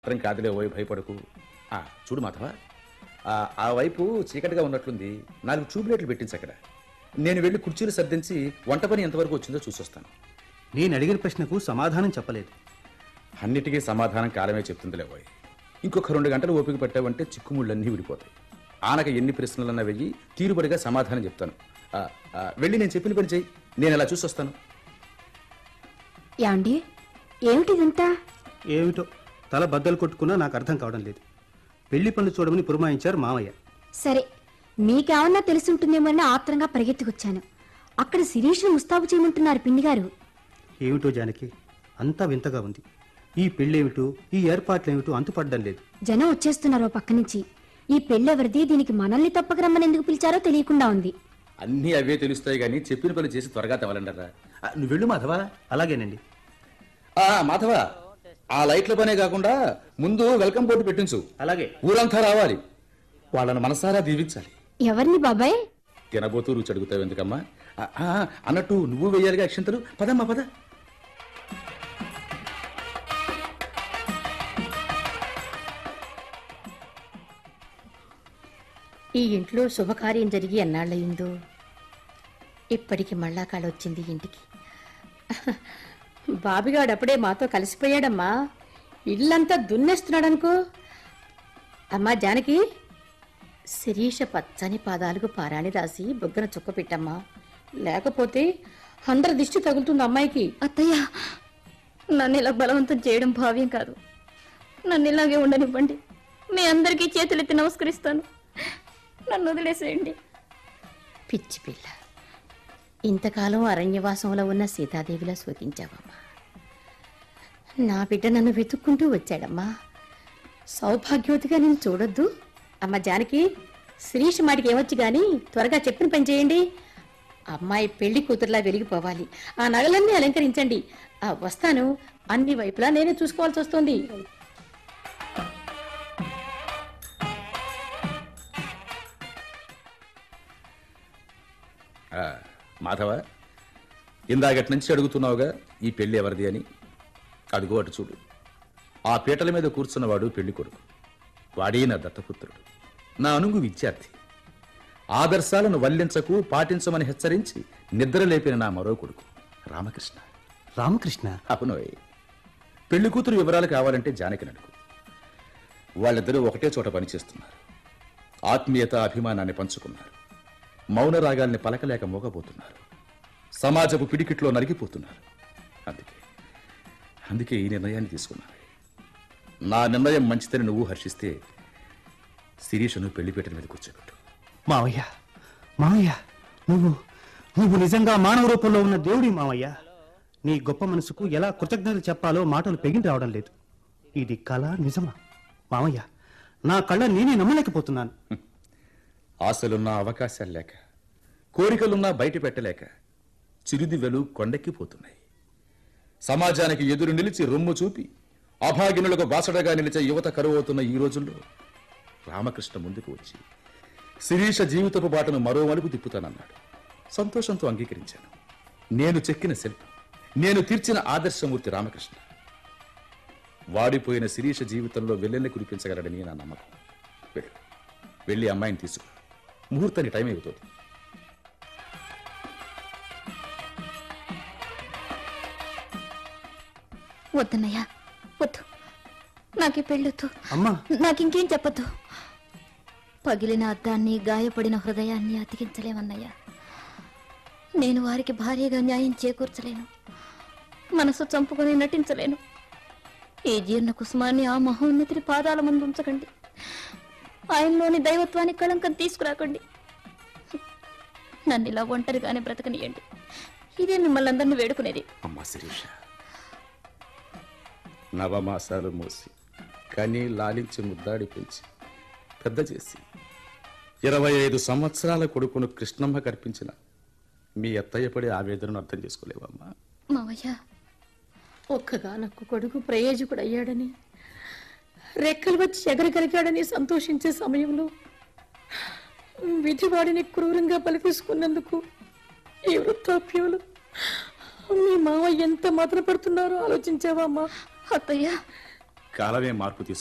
మాత్రం కాదులే ఓయ్ భయపడకు ఆ, చూడు మాధవ ఆ, ఆ వైపు చీకటిగా ఉన్నట్లుంది నాలుగు ట్యూబ్లైట్లు పెట్టించి అక్కడ నేను వెళ్ళి కుర్చీలు సర్దించి వంట పని ఎంతవరకు వచ్చిందో చూసొస్తాను నేను అడిగిన ప్రశ్నకు సమాధానం చెప్పలేదు అన్నిటికీ సమాధానం కాలమే చెప్తుందిలే పోయి ఇంకొక రెండు గంటలు ఓపిక పట్టావంటే చిక్కుముళ్ళన్నీ విడిపోతాయి ఆనక ఎన్ని ప్రశ్నలన్నా వెయ్యి తీరుబడిగా సమాధానం చెప్తాను ఆ, ఆ, వెళ్ళి నేను చెప్పిన పని చెయ్యి నేను ఇలా చూసొస్తాను యాండి ఏమిటిదంతా ఏమిటో తల బద్దలు కొట్టుకున్నా నాకు అర్థం కావడం లేదు పెళ్లి పనులు చూడమని పురమాయించారు మామయ్య సరే మీకేమన్నా తెలిసి ఉంటుందేమోనని ఆత్రంగా పరిగెత్తుకొచ్చాను అక్కడ శిరీష్ను ముస్తాబు చేయమంటున్నారు పిండి గారు ఏమిటో జానకి అంతా వింతగా ఉంది ఈ పెళ్ళేమిటో ఈ ఏర్పాట్లేమిటో అంతుపడడం లేదు జనం వచ్చేస్తున్నారు ఓ పక్క నుంచి ఈ పెళ్ళెవరిది దీనికి మనల్ని తప్పక రమ్మని ఎందుకు పిలిచారో తెలియకుండా ఉంది అన్నీ అవే తెలుస్తాయి కానీ చెప్పిన పని చేసి త్వరగా తవ్వాలంటారా ఆ, నువ్వు వెళ్ళు మాధవ అలాగేనండి ఆ, మాధవ ఆ లైట్ల పనే కాకుండా ముందు వెల్కమ్ బోర్డు పెట్టించు అలాగే ఊరంతా రావాలి వాళ్ళని మనసారా దీవించాలి ఎవరిని బాబాయ్ తినబోతూ రుచి అడుగుతావు ఎందుకమ్మా ఆ, ఆ, అన్నట్టు నువ్వు వెయ్యాలిగా అక్షంతలు పదమ్మా పద ఈ ఇంట్లో శుభకార్యం జరిగి ఎన్నాళ్ళయిందో ఇప్పటికి మళ్ళా కాడ వచ్చింది ఇంటికి బాబిగాడు అప్పుడే మాతో కలిసిపోయాడమ్మా ఇల్లంతా దున్నేస్తున్నాడనుకో అమ్మా జానకి శిరీష పచ్చని పాదాలకు పారాణి రాసి బొగ్గన చుక్క పెట్టమ్మా లేకపోతే అందరి దిష్టి తగులుతుంది అమ్మాయికి అత్తయ్య నన్ను ఇలా బలవంతం చేయడం భావ్యం కాదు నన్ను ఇలాగే ఉండనివ్వండి మీ అందరికీ చేతులెత్తి నమస్కరిస్తాను నన్ను వదిలేసేయండి పిచ్చి పిల్ల ఇంతకాలం అరణ్యవాసంలో ఉన్న సీతాదేవిలా శోకించావమ్మా నా బిడ్డ నన్ను వెతుక్కుంటూ వచ్చాడమ్మా సౌభాగ్యవతిగా నేను చూడొద్దు అమ్మ జానకి శిరీష్ మాటికి ఏమొచ్చి గాని త్వరగా చెప్పిన పని చేయండి అమ్మాయి పెళ్లి కూతురులా వెలిగిపోవాలి ఆ నగలన్నీ అలంకరించండి ఆ వస్తాను అన్ని వైపులా నేనే చూసుకోవాల్సి వస్తుంది ఆ, మాధవ ఇందాకటి నుంచి అడుగుతున్నావుగా ఈ పెళ్లి ఎవరిది అని అడుగు అటు చూడు ఆ పీటల మీద కూర్చున్నవాడు పెళ్లి కొడుకు వాడే నా దత్తపుత్రుడు నా అనుగు విద్యార్థి ఆదర్శాలను వల్లించకు పాటించమని హెచ్చరించి నిద్ర లేపిన నా మరో కొడుకు రామకృష్ణ రామకృష్ణ అవునోయ్ పెళ్లి కూతురు వివరాలు కావాలంటే జానకి నడుకు వాళ్ళిద్దరూ ఒకటే చోట పనిచేస్తున్నారు ఆత్మీయత అభిమానాన్ని పంచుకున్నారు మౌన రాగాల్ని పలకలేక మోగబోతున్నారు సమాజపు పిడికిట్లో నరిగిపోతున్నారు అందుకే అందుకే ఈ నిర్ణయాన్ని తీసుకున్నాను నా నిర్ణయం మంచిదని నువ్వు హర్షిస్తే శిరీషను పెళ్లిపీటల మీద కూర్చోబెట్టు మావయ్య మావయ్య నువ్వు నువ్వు నిజంగా మానవ రూపంలో ఉన్న దేవుడి మావయ్య నీ గొప్ప మనసుకు ఎలా కృతజ్ఞతలు చెప్పాలో మాటలు పెగిన రావడం లేదు ఇది కళ నిజమా మావయ్య నా కళ్ళ నేనే నమ్మలేకపోతున్నాను ఆశలున్నా అవకాశాలు లేక కోరికలున్నా బయట పెట్టలేక చిరుదివ్వెలు కొండెక్కిపోతున్నాయి సమాజానికి ఎదురు నిలిచి రొమ్ము చూపి అభాగినులకు బాసడగా నిలిచే యువత కరువవుతున్న ఈ రోజుల్లో రామకృష్ణ ముందుకు వచ్చి శిరీష జీవితపు బాటను మరో మలుపు తిప్పుతానన్నాడు సంతోషంతో అంగీకరించాను నేను చెక్కిన శిల్పం నేను తీర్చిన ఆదర్శమూర్తి రామకృష్ణ వాడిపోయిన శిరీష జీవితంలో వెల్లెల్ని కురిపించగలడని నా నమ్మకం వెళ్ళు వెళ్ళి అమ్మాయిని తీసుకు ముహూర్తానికి టైం అయిపోతుంది వద్దన్నయ్య వద్దు నాకు ఈ పెళ్ళొద్దు అమ్మా నాకింకేం చెప్పొద్దు పగిలిన అద్దాన్ని గాయపడిన హృదయాన్ని అతికించలేమన్నయ్య నేను వారికి భార్యగా న్యాయం చేకూర్చలేను మనసు చంపుకొని నటించలేను ఈ జీర్ణ కుసుమాన్ని ఆ మహోన్నతిని పాదాల ముందు ఉంచకండి ఆయనలోని దైవత్వానికి కళంకం తీసుకురాకండి నన్ను ఇలా ఒంటరిగానే బ్రతకనియండి ఇదే మిమ్మల్ని అందరినీ వేడుకునేది అమ్మా శిరీష నవమాసాలు మోసి కని లాలించి ముద్దాడి పెంచి పెద్ద చేసి ఇరవై ఐదు సంవత్సరాల కొడుకును కృష్ణమ్మ కల్పించిన మీ అత్తయ్య పడే ఆవేదనను అర్థం చేసుకోలేవమ్మా మావయ్య ఒక్కగానొక్క కొడుకు ప్రయోజకుడు అయ్యాడని రెక్కలు వచ్చి ఎగరగలిగాడని సంతోషించే సమయంలో విధి వాడిని క్రూరంగా బలితీసుకున్నందుకు ఈ వృత్తాప్యంలో మీ మావ ఎంత మదన పడుతున్నారో ఆలోచించావా అమ్మా అత్తయ్య కాలమే మార్పు తీసుకు